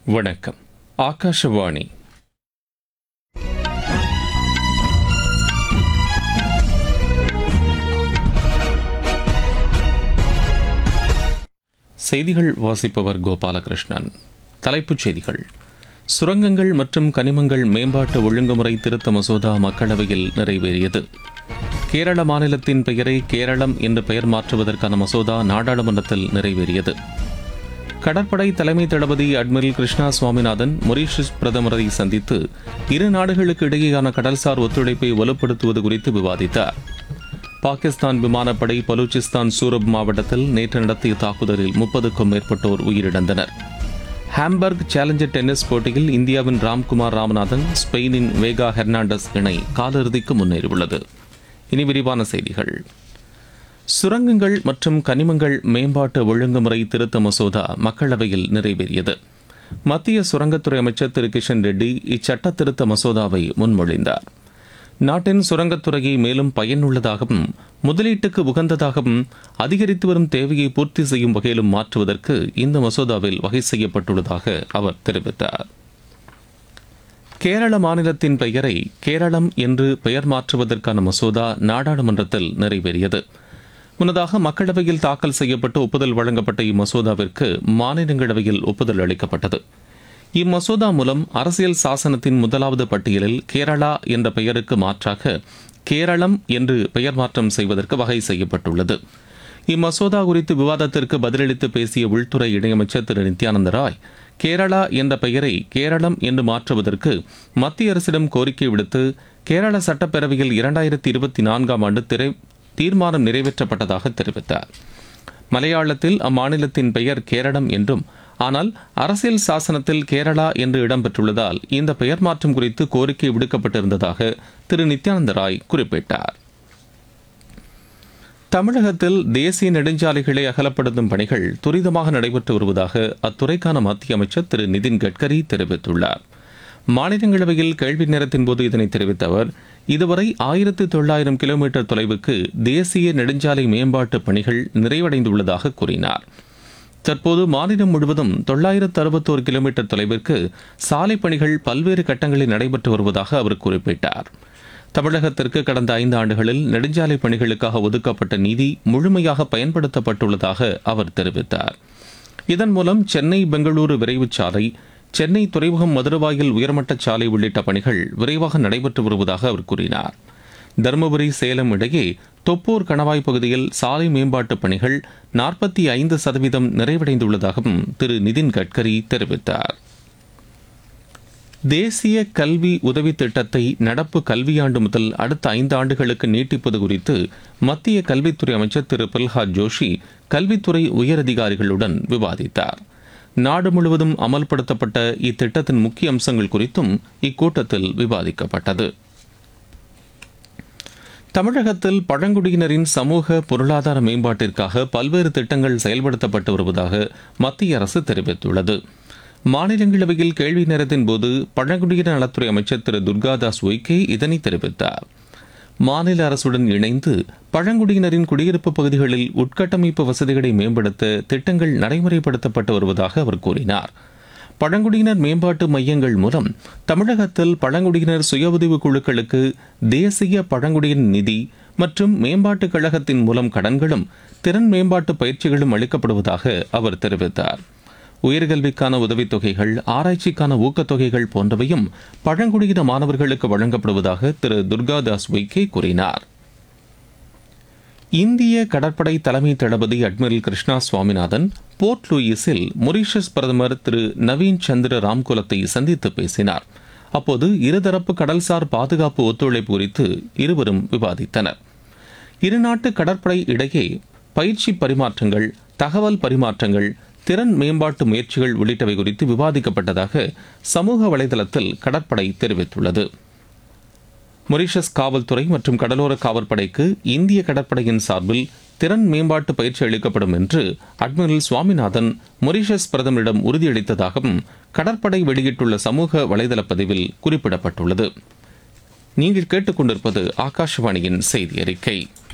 வணக்கம் ஆகாஷவாணி செய்திகள் வாசிப்பவர் கோபாலகிருஷ்ணன் தலைப்புச் செய்திகள் சுரங்கங்கள் மற்றும் கனிமங்கள் மேம்பாட்டு ஒழுங்குமுறை திருத்த மசோதா மக்களவையில் நிறைவேறியது கேரள மாநிலத்தின் பெயரை கேரளம் என்று பெயர் மாற்றுவதற்கான மசோதா நாடாளுமன்றத்தில் நிறைவேறியது கடற்படை தலைமை தளபதி அட்மிரல் கிருஷ்ணா சுவாமிநாதன் மொரீஷியஸ் பிரதமரை சந்தித்து இரு நாடுகளுக்கு இடையேயான கடல்சார் ஒத்துழைப்பை வலுப்படுத்துவது குறித்து விவாதித்தார் பாகிஸ்தான் விமானப்படை பலூச்சிஸ்தான் சூரப் மாவட்டத்தில் நேற்று நடத்திய தாக்குதலில் முப்பதுக்கும் மேற்பட்டோர் உயிரிழந்தனர் ஹாம்பர்க் சேலஞ்சர் டென்னிஸ் போட்டியில் இந்தியாவின் ராம்குமார் ராமநாதன் ஸ்பெயினின் வேகா ஹெர்னாண்டஸ் இணை காலிறுதிக்கு முன்னேறியுள்ளது இனி விரிவான செய்திகள் சுரங்கங்கள் மற்றும் கனிமங்கள் மேம்பாட்டு ஒழுங்குமுறை திருத்த மசோதா மக்களவையில் நிறைவேறியது மத்திய சுரங்கத்துறை அமைச்சர் திரு கிஷன் ரெட்டி இச்சட்ட திருத்த மசோதாவை முன்மொழிந்தார் நாட்டின் சுரங்கத்துறையை மேலும் பயனுள்ளதாகவும் முதலீட்டுக்கு உகந்ததாகவும் அதிகரித்து வரும் தேவையை பூர்த்தி செய்யும் வகையிலும் மாற்றுவதற்கு இந்த மசோதாவில் வகை செய்யப்பட்டுள்ளதாக அவர் தெரிவித்தார் கேரள மாநிலத்தின் பெயரை கேரளம் என்று பெயர் மாற்றுவதற்கான மசோதா நாடாளுமன்றத்தில் நிறைவேறியது முன்னதாக மக்களவையில் தாக்கல் செய்யப்பட்டு ஒப்புதல் வழங்கப்பட்ட இம்மசோதாவிற்கு மாநிலங்களவையில் ஒப்புதல் அளிக்கப்பட்டது இம்மசோதா மூலம் அரசியல் சாசனத்தின் முதலாவது பட்டியலில் கேரளா என்ற பெயருக்கு மாற்றாக கேரளம் என்று பெயர் மாற்றம் செய்வதற்கு வகை செய்யப்பட்டுள்ளது இம்மசோதா குறித்து விவாதத்திற்கு பதிலளித்து பேசிய உள்துறை இணையமைச்சர் திரு நித்யானந்த ராய் கேரளா என்ற பெயரை கேரளம் என்று மாற்றுவதற்கு மத்திய அரசிடம் கோரிக்கை விடுத்து கேரள சட்டப்பேரவையில் இரண்டாயிரத்தி இருபத்தி நான்காம் ஆண்டு திரை தீர்மானம் நிறைவேற்றப்பட்டதாக தெரிவித்தார் மலையாளத்தில் அம்மாநிலத்தின் பெயர் கேரளம் என்றும் ஆனால் அரசியல் சாசனத்தில் கேரளா என்று இடம்பெற்றுள்ளதால் இந்த பெயர் மாற்றம் குறித்து கோரிக்கை விடுக்கப்பட்டிருந்ததாக திரு நித்யானந்த ராய் குறிப்பிட்டார் தமிழகத்தில் தேசிய நெடுஞ்சாலைகளை அகலப்படுத்தும் பணிகள் துரிதமாக நடைபெற்று வருவதாக அத்துறைக்கான மத்திய அமைச்சர் திரு நிதின் கட்கரி தெரிவித்துள்ளார் மாநிலங்களவையில் கேள்வி நேரத்தின் போது இதனை தெரிவித்த அவர் இதுவரை ஆயிரத்து தொள்ளாயிரம் கிலோமீட்டர் தொலைவுக்கு தேசிய நெடுஞ்சாலை மேம்பாட்டு பணிகள் நிறைவடைந்துள்ளதாக கூறினார் தற்போது மாநிலம் முழுவதும் தொள்ளாயிரத்து அறுபத்தோரு கிலோமீட்டர் தொலைவிற்கு சாலை பணிகள் பல்வேறு கட்டங்களில் நடைபெற்று வருவதாக அவர் குறிப்பிட்டார் தமிழகத்திற்கு கடந்த ஐந்து ஆண்டுகளில் நெடுஞ்சாலை பணிகளுக்காக ஒதுக்கப்பட்ட நிதி முழுமையாக பயன்படுத்தப்பட்டுள்ளதாக அவர் தெரிவித்தார் இதன் மூலம் சென்னை பெங்களூரு விரைவுச் சாலை சென்னை துறைமுகம் மதுரவாயில் உயர்மட்ட சாலை உள்ளிட்ட பணிகள் விரைவாக நடைபெற்று வருவதாக அவர் கூறினார் தருமபுரி சேலம் இடையே தொப்பூர் கணவாய் பகுதியில் சாலை மேம்பாட்டு பணிகள் நாற்பத்தி ஐந்து சதவீதம் நிறைவடைந்துள்ளதாகவும் திரு நிதின் கட்கரி தெரிவித்தார் தேசிய கல்வி உதவி திட்டத்தை நடப்பு கல்வியாண்டு முதல் அடுத்த ஐந்து ஆண்டுகளுக்கு நீட்டிப்பது குறித்து மத்திய கல்வித்துறை அமைச்சர் திரு பிரல்ஹாத் ஜோஷி கல்வித்துறை உயரதிகாரிகளுடன் விவாதித்தார் நாடு முழுவதும் அமல்படுத்தப்பட்ட இத்திட்டத்தின் முக்கிய அம்சங்கள் குறித்தும் இக்கூட்டத்தில் விவாதிக்கப்பட்டது தமிழகத்தில் பழங்குடியினரின் சமூக பொருளாதார மேம்பாட்டிற்காக பல்வேறு திட்டங்கள் செயல்படுத்தப்பட்டு வருவதாக மத்திய அரசு தெரிவித்துள்ளது மாநிலங்களவையில் கேள்வி நேரத்தின் போது பழங்குடியினர் நலத்துறை அமைச்சர் திரு துர்காதாஸ் உய்கே இதனை தெரிவித்தார் மாநில அரசுடன் இணைந்து பழங்குடியினரின் குடியிருப்பு பகுதிகளில் உட்கட்டமைப்பு வசதிகளை மேம்படுத்த திட்டங்கள் நடைமுறைப்படுத்தப்பட்டு வருவதாக அவர் கூறினார் பழங்குடியினர் மேம்பாட்டு மையங்கள் மூலம் தமிழகத்தில் பழங்குடியினர் சுய உதவி குழுக்களுக்கு தேசிய பழங்குடியினர் நிதி மற்றும் மேம்பாட்டுக் கழகத்தின் மூலம் கடன்களும் திறன் மேம்பாட்டு பயிற்சிகளும் அளிக்கப்படுவதாக அவர் தெரிவித்தார் உயர்கல்விக்கான உதவித்தொகைகள் ஆராய்ச்சிக்கான ஊக்கத்தொகைகள் போன்றவையும் பழங்குடியின மாணவர்களுக்கு வழங்கப்படுவதாக திரு துர்காதாஸ் வைகே கூறினார் இந்திய கடற்படை தலைமை தளபதி அட்மிரல் கிருஷ்ணா சுவாமிநாதன் போர்ட் லூயிஸில் மொரீஷியஸ் பிரதமர் திரு நவீன் சந்திர ராம்குலத்தை சந்தித்து பேசினார் அப்போது இருதரப்பு கடல்சார் பாதுகாப்பு ஒத்துழைப்பு குறித்து இருவரும் விவாதித்தனர் இருநாட்டு கடற்படை இடையே பயிற்சி பரிமாற்றங்கள் தகவல் பரிமாற்றங்கள் திறன் மேம்பாட்டு முயற்சிகள் உள்ளிட்டவை குறித்து விவாதிக்கப்பட்டதாக சமூக வலைதளத்தில் கடற்படை தெரிவித்துள்ளது மொரிஷஸ் காவல்துறை மற்றும் கடலோர காவற்படைக்கு இந்திய கடற்படையின் சார்பில் திறன் மேம்பாட்டு பயிற்சி அளிக்கப்படும் என்று அட்மிரல் சுவாமிநாதன் மொரிஷஸ் பிரதமரிடம் உறுதியளித்ததாகவும் கடற்படை வெளியிட்டுள்ள சமூக வலைதள பதிவில் குறிப்பிடப்பட்டுள்ளது நீங்கள் கேட்டுக்கொண்டிருப்பது ஆகாஷவாணியின் செய்தி அறிக்கை